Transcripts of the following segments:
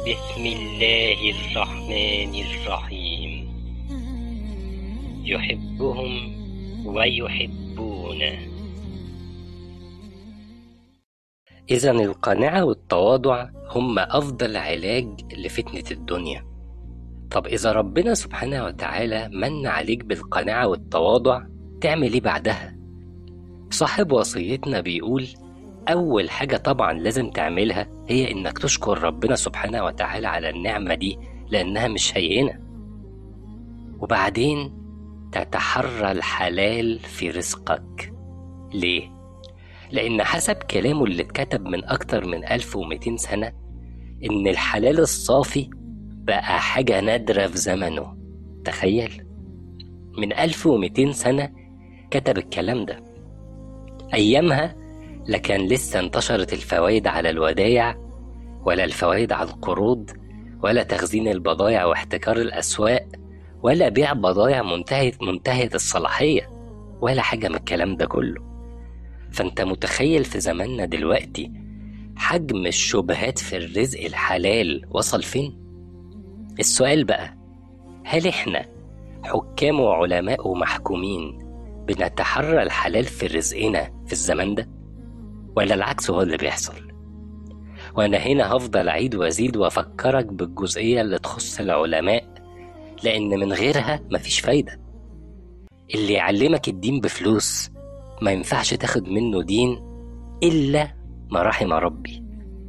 بسم الله الرحمن الرحيم يحبهم ويحبونه إذا القناعة والتواضع هم أفضل علاج لفتنة الدنيا طب إذا ربنا سبحانه وتعالى من عليك بالقناعة والتواضع تعمل إيه بعدها؟ صاحب وصيتنا بيقول أول حاجة طبعا لازم تعملها هي إنك تشكر ربنا سبحانه وتعالى على النعمة دي لأنها مش هينة وبعدين تتحرى الحلال في رزقك ليه؟ لأن حسب كلامه اللي اتكتب من أكتر من 1200 سنة إن الحلال الصافي بقى حاجة نادرة في زمنه تخيل من 1200 سنة كتب الكلام ده أيامها لا كان لسه انتشرت الفوائد على الودايع ولا الفوائد على القروض ولا تخزين البضائع واحتكار الأسواق ولا بيع بضائع منتهية منتهية الصلاحية ولا حاجة من الكلام ده كله فأنت متخيل في زماننا دلوقتي حجم الشبهات في الرزق الحلال وصل فين؟ السؤال بقى هل احنا حكام وعلماء ومحكومين بنتحرى الحلال في رزقنا في الزمن ده؟ ولا العكس هو اللي بيحصل؟ وأنا هنا هفضل أعيد وأزيد وأفكرك بالجزئية اللي تخص العلماء لأن من غيرها مفيش فايدة اللي يعلمك الدين بفلوس ما ينفعش تاخد منه دين إلا ما رحم ربي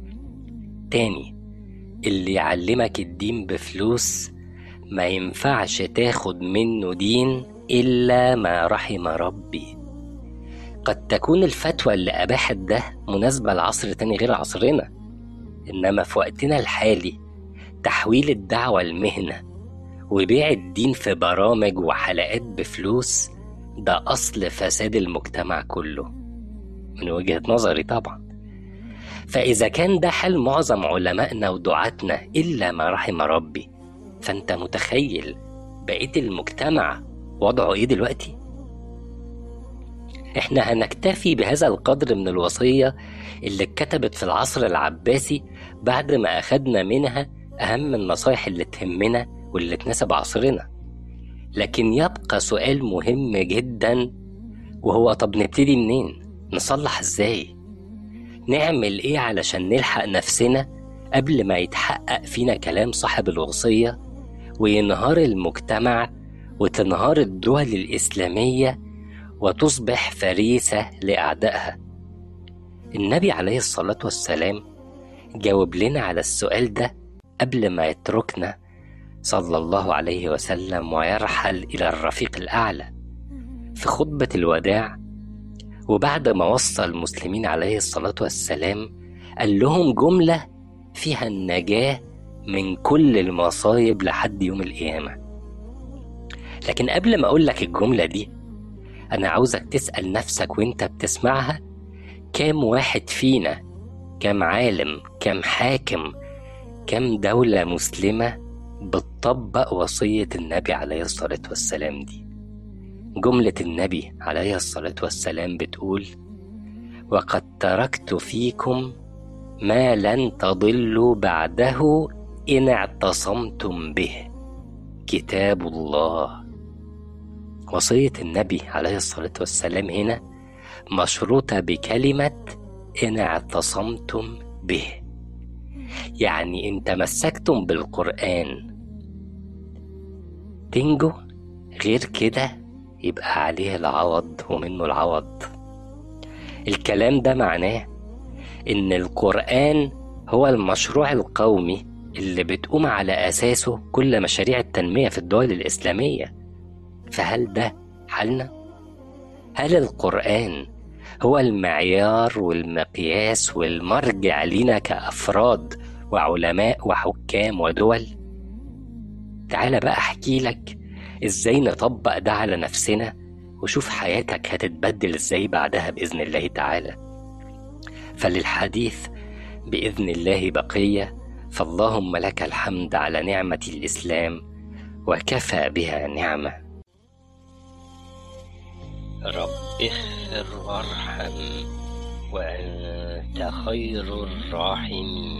تاني اللي يعلمك الدين بفلوس ما ينفعش تاخد منه دين إلا ما رحم ربي قد تكون الفتوى اللي أباحت ده مناسبة لعصر تاني غير عصرنا إنما في وقتنا الحالي تحويل الدعوة المهنة وبيع الدين في برامج وحلقات بفلوس ده أصل فساد المجتمع كله من وجهة نظري طبعا فإذا كان ده حال معظم علمائنا ودعاتنا إلا ما رحم ربي فأنت متخيل بقية المجتمع وضعه إيه دلوقتي؟ إحنا هنكتفي بهذا القدر من الوصية اللي اتكتبت في العصر العباسي بعد ما أخدنا منها أهم النصايح اللي تهمنا واللي تناسب عصرنا لكن يبقى سؤال مهم جدا وهو طب نبتدي منين نصلح ازاي نعمل ايه علشان نلحق نفسنا قبل ما يتحقق فينا كلام صاحب الوصية وينهار المجتمع وتنهار الدول الإسلامية وتصبح فريسة لأعدائها النبي عليه الصلاة والسلام جاوب لنا على السؤال ده قبل ما يتركنا صلى الله عليه وسلم ويرحل إلى الرفيق الأعلى في خطبة الوداع وبعد ما وصى المسلمين عليه الصلاة والسلام قال لهم جملة فيها النجاة من كل المصايب لحد يوم القيامة لكن قبل ما أقول لك الجملة دي أنا عاوزك تسأل نفسك وإنت بتسمعها كام واحد فينا كام عالم كام حاكم كام دولة مسلمة بتطبق وصية النبي عليه الصلاة والسلام دي جملة النبي عليه الصلاة والسلام بتقول وقد تركت فيكم ما لن تضلوا بعده إن اعتصمتم به كتاب الله وصية النبي عليه الصلاة والسلام هنا مشروطة بكلمة إن اعتصمتم به يعني إن تمسكتم بالقرآن تنجو غير كده يبقى عليه العوض ومنه العوض الكلام ده معناه إن القرآن هو المشروع القومي اللي بتقوم على أساسه كل مشاريع التنمية في الدول الإسلامية فهل ده حالنا؟ هل القرآن هو المعيار والمقياس والمرجع لنا كأفراد وعلماء وحكام ودول؟ تعال بقى أحكي لك إزاي نطبق ده على نفسنا وشوف حياتك هتتبدل إزاي بعدها بإذن الله تعالى فللحديث بإذن الله بقية فاللهم لك الحمد على نعمة الإسلام وكفى بها نعمة رب اغفر وارحم وأنت خير الراحمين